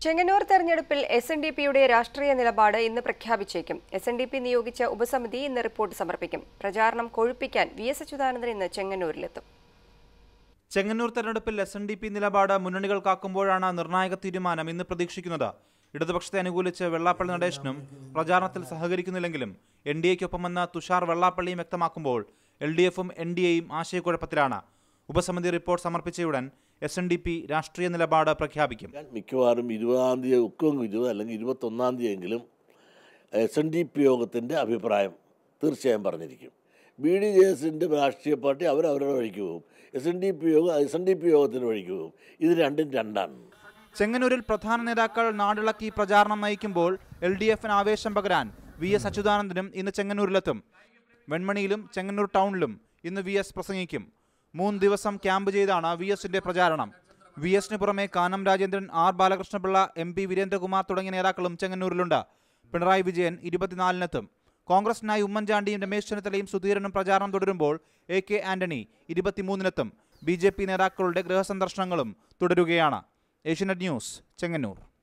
ചെങ്ങന്നൂർ തെരഞ്ഞെടുപ്പിൽ S N D പിയുടെ രാഷ്ട്രീയ നിലപാട് ഇന്ന് പ്രഖ്യാപിച്ചേക്കും എസ് എൻ ഡി പി നിയോഗിച്ച ഉപസമിതി ഇന്ന് റിപ്പോർട്ട് സമർപ്പിക്കും പ്രചാരണം കൊഴുപ്പിക്കാൻ വി എസ് അച്യുതാനന്ദൻ ഇന്ന് ചെങ്ങന്നൂരിലെത്തും ചെങ്ങന്നൂർ തെരഞ്ഞെടുപ്പിൽ എസ് എൻ ഡി പി നിലപാട് മുന്നണികൾ കാക്കുമ്പോഴാണ് നിർണായക തീരുമാനം ഇന്ന് പ്രതീക്ഷിക്കുന്നത് ഇടതുപക്ഷത്തെ അനുകൂലിച്ച് വെള്ളാപ്പള്ളി നടേശനും പ്രചാരണത്തിൽ സഹകരിക്കുന്നില്ലെങ്കിലും എൻ ഡി എക്കൊപ്പമെന്ന് തുഷാർ വെള്ളാപ്പള്ളിയും വ്യക്തമാക്കുമ്പോൾ എൽ ഡി എഫും എൻ ഡി എയും ആശയക്കുഴപ്പത്തിലാണ് ഉപസമിതി റിപ്പോർട്ട് സമർപ്പിച്ചയുടൻ എസ് എൻ ഡി പി രാഷ്ട്രീയ നിലപാട് പ്രഖ്യാപിക്കും ഞാൻ മിക്കവാറും ഇരുപതാം തീയതി ഒക്കും ഇരുപത് അല്ലെങ്കിൽ ഇരുപത്തൊന്നാം തീയതിയെങ്കിലും എസ് എൻ ഡി പി യോഗത്തിൻ്റെ അഭിപ്രായം തീർച്ചയായും പറഞ്ഞിരിക്കും ബി ഡി ജെ എസിൻ്റെ രാഷ്ട്രീയ പാർട്ടി അവരവരുടെ വഴിക്ക് പോകും എസ് എൻ ഡി പി യോഗം എസ് എൻ ഡി പി യോഗത്തിൻ്റെ വഴിക്ക് പോകും ഇത് രണ്ടും രണ്ടാണ് ചെങ്ങന്നൂരിൽ പ്രധാന നേതാക്കൾ നാടിളക്കി പ്രചാരണം നയിക്കുമ്പോൾ എൽ ഡി എഫിന് ആവേശം പകരാൻ വി എസ് അച്യുതാനന്ദനും ഇന്ന് ചെങ്ങന്നൂരിലെത്തും വെൺമണിയിലും ചെങ്ങന്നൂർ ടൗണിലും ഇന്ന് വി എസ് പ്രസംഗിക്കും മൂന്ന് ദിവസം ക്യാമ്പ് ചെയ്താണ് വി എസിന്റെ പ്രചാരണം വി എസിന് പുറമെ Kanam Rajendran R Balakrishna Pillai M P Veerendrakumar തുടങ്ങിയ നേതാക്കളും ചെങ്ങന്നൂരിലുണ്ട് പിണറായി വിജയൻ ഇരുപത്തിനാലിനെത്തും കോൺഗ്രസിനായി ഉമ്മൻചാണ്ടിയും രമേശ് ചെന്നിത്തലയും സുധീരനും പ്രചാരണം തുടരുമ്പോൾ എ കെ ആന്റണി ഇരുപത്തിമൂന്നിനെത്തും ബി ജെ പി നേതാക്കളുടെ ഗൃഹസന്ദർശനങ്ങളും തുടരുകയാണ് ഏഷ്യനെറ്റ് ന്യൂസ് ചെങ്ങന്നൂർ